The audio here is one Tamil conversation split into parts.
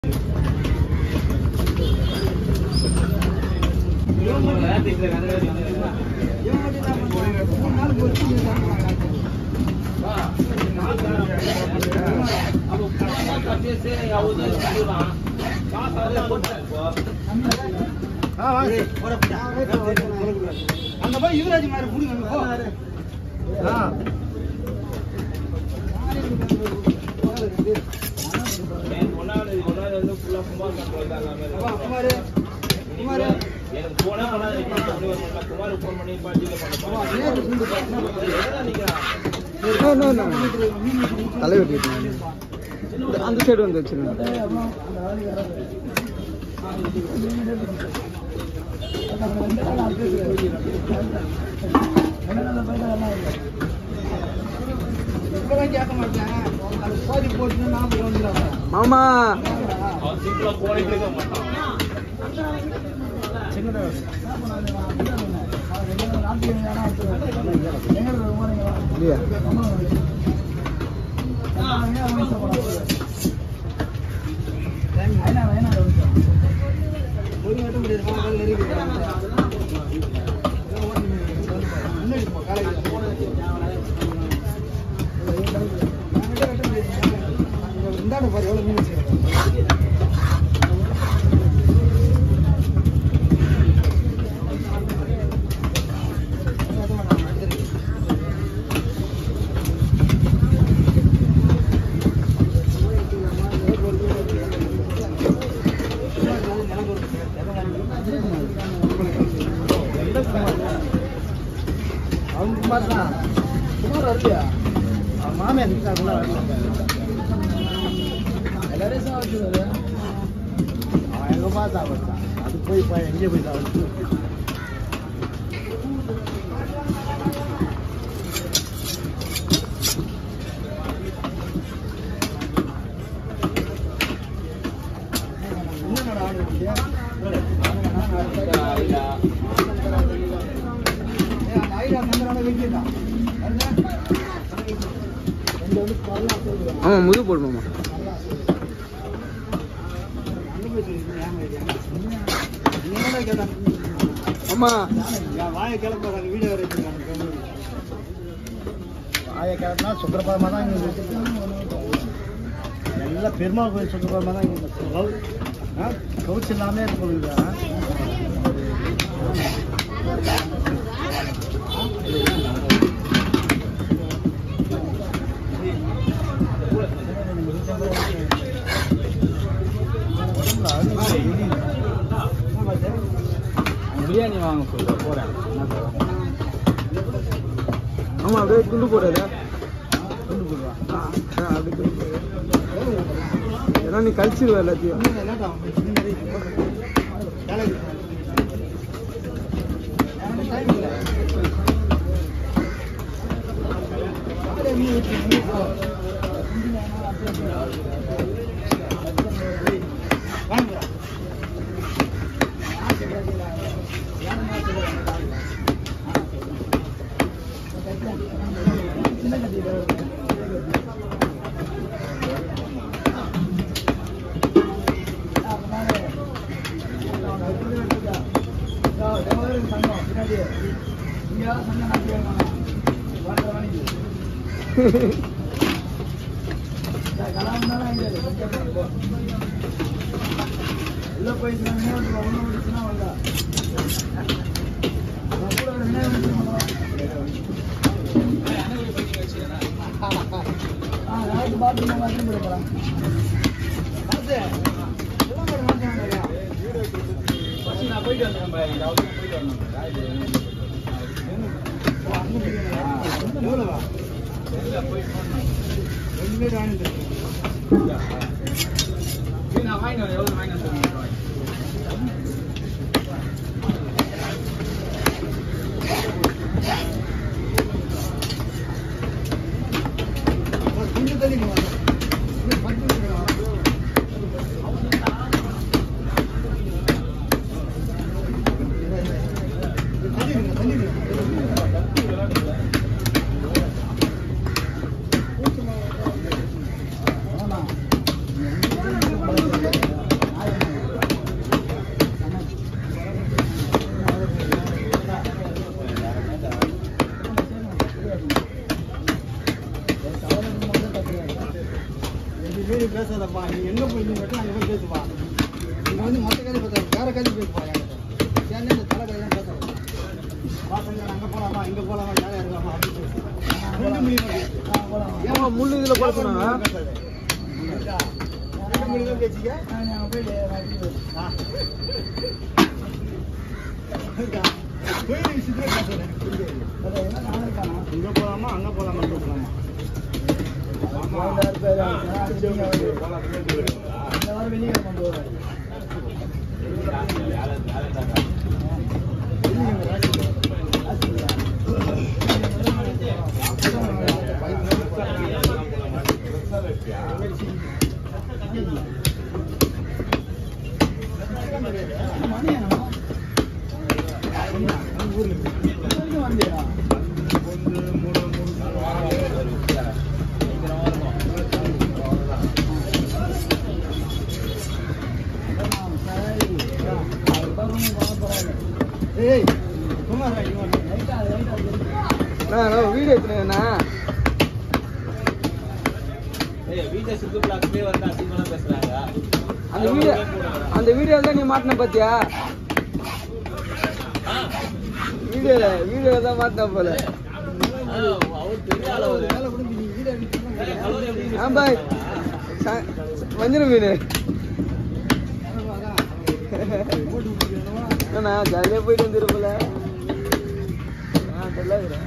அங்க போய் யுவராஜ் மாதிரி புடிங்க போ குமாரு குமாரு தலை வெட்டிட்டு அந்த சைடு வந்து வச்சிருங்க இப்பெல்லாம் கேட்க மாட்டேன் அது போதி போட்டு நாற்பது வந்துடுறாங்க மாமா இல்லையா ஒரு மட்டும் முடியாது கால் நெருங்கி முன்னாடி போ காலையில் இந்தாண்ட பாரு எவ்வளோ மீன் வச்சுருக்கேன் அவன் குமார் தான் குமார் வரலையா அவன் மாமியார் இருக்காங்களா எல்லாரையும் சாப்பிட்டு அவன் எங்க பார்த்து சாப்பிட்டான் அது போய் போய் எங்கே போய் சாப்பிட்டு என்னடா ஆடு வச்சியா? ஏய், அந்த ஐடியா மந்திரான வெட்டிடா ஆமா முது போடு மாமா என்னடா கேட்டான் ஆமா என் வாயை கிளம்ப வீடியோ வரைக்கும் ஆய கிழமை சுக்கரபாதமாக தான் இங்கே வச்சுருக்காங்க எல்லாம் பெருமாள் கோயில் சுக்கரபாதமாக தான் இங்கே கவுச்சு இல்லாமே இருக்கு பிரியாணி வாங்க சொல்ல போறேன் ஆமா அப்படியே துண்டு போடுறதா துண்டு போடுவா அப்படி துண்டு போடு ஏன்னா நீ கழிச்சிருவ எல்லாத்தையும் ஆமா போயிட்டு அங்கே போய் பேசுவா இங்கே வந்து மற்ற கதை பார்த்தா வேற கதை பேசுவா என்கிட்ட ஏன்னா இந்த தலை கதையெல்லாம் பேசுறேன் வாசல்ல அங்கே போகலாமா இங்கே போகலாமா யார் இருக்கலாமா அப்படின்னு பேசுவேன் ரெண்டு மணி ஏம்மா முள்ளு இதுல போட சொன்னாங்க ரெண்டு மணி தான் பேசிக்க நான் போயிட்டு கோயில் விஷயத்துல பேசுறேன் இங்க போலாமா அங்க போலாமா பேசலாமா இந்த வாரம் வெளியே கொண்டு வருவாரு ஏய் குமார் வீடியோ எடுத்துனேண்ணா அந்த வீடியோ அந்த வீடியோல தான் நீ மாட்டின பாத்தியா வீடியோல வீடியோல தான் மாட்டின போல வேலை முடிஞ்சு நீ வீடு அடிச்சு ஆ பாய் ச- வஞ்சிர மீன் என்னண்ணா ஜாலியாக போயிட்டு வந்துருப்பல ஆ நல்லா இருக்கிறேன்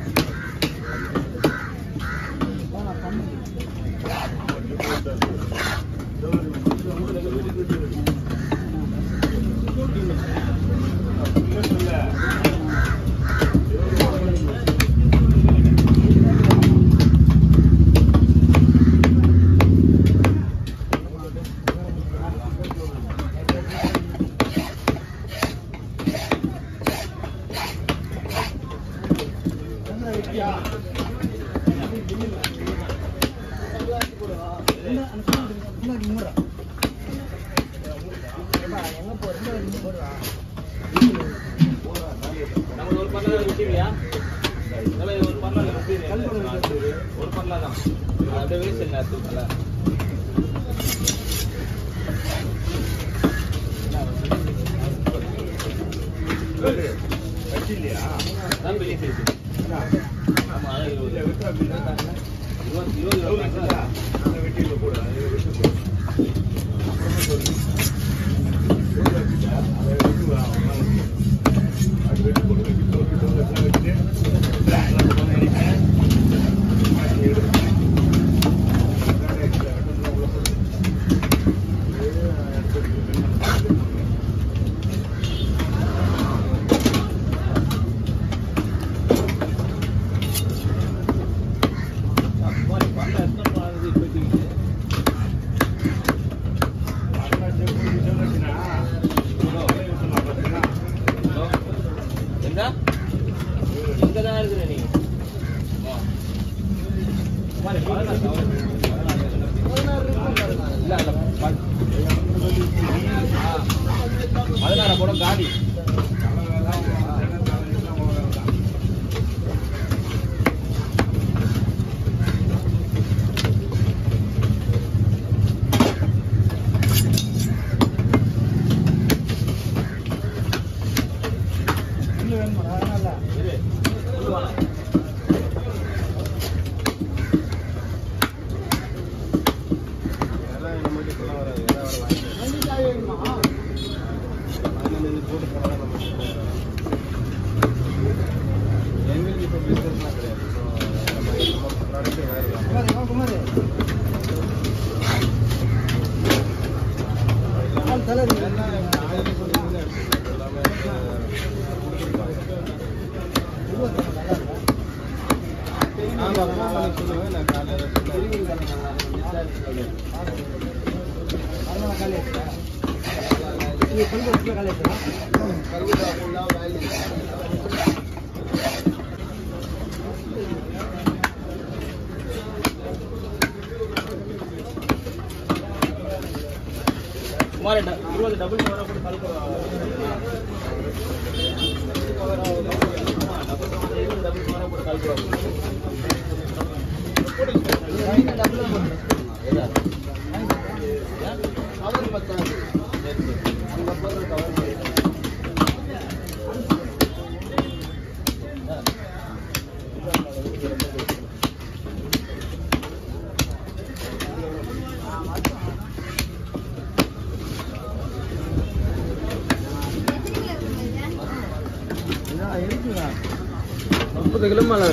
பதினாறு போட காடி ಸುಮಾರು ಇರುವುದು ಡಬಲ್ ಕವರ್ ಹಾಕ್ಬಿಟ್ಟು ಡಬಲ್ ಕವರ್ ಹಾಕ್ಬಿಟ್ಟು ಕಾಲ್ಕೊಡೋದು அங்க போறது கவர் இதான் இருக்குங்க முப்பது கிலோ மேல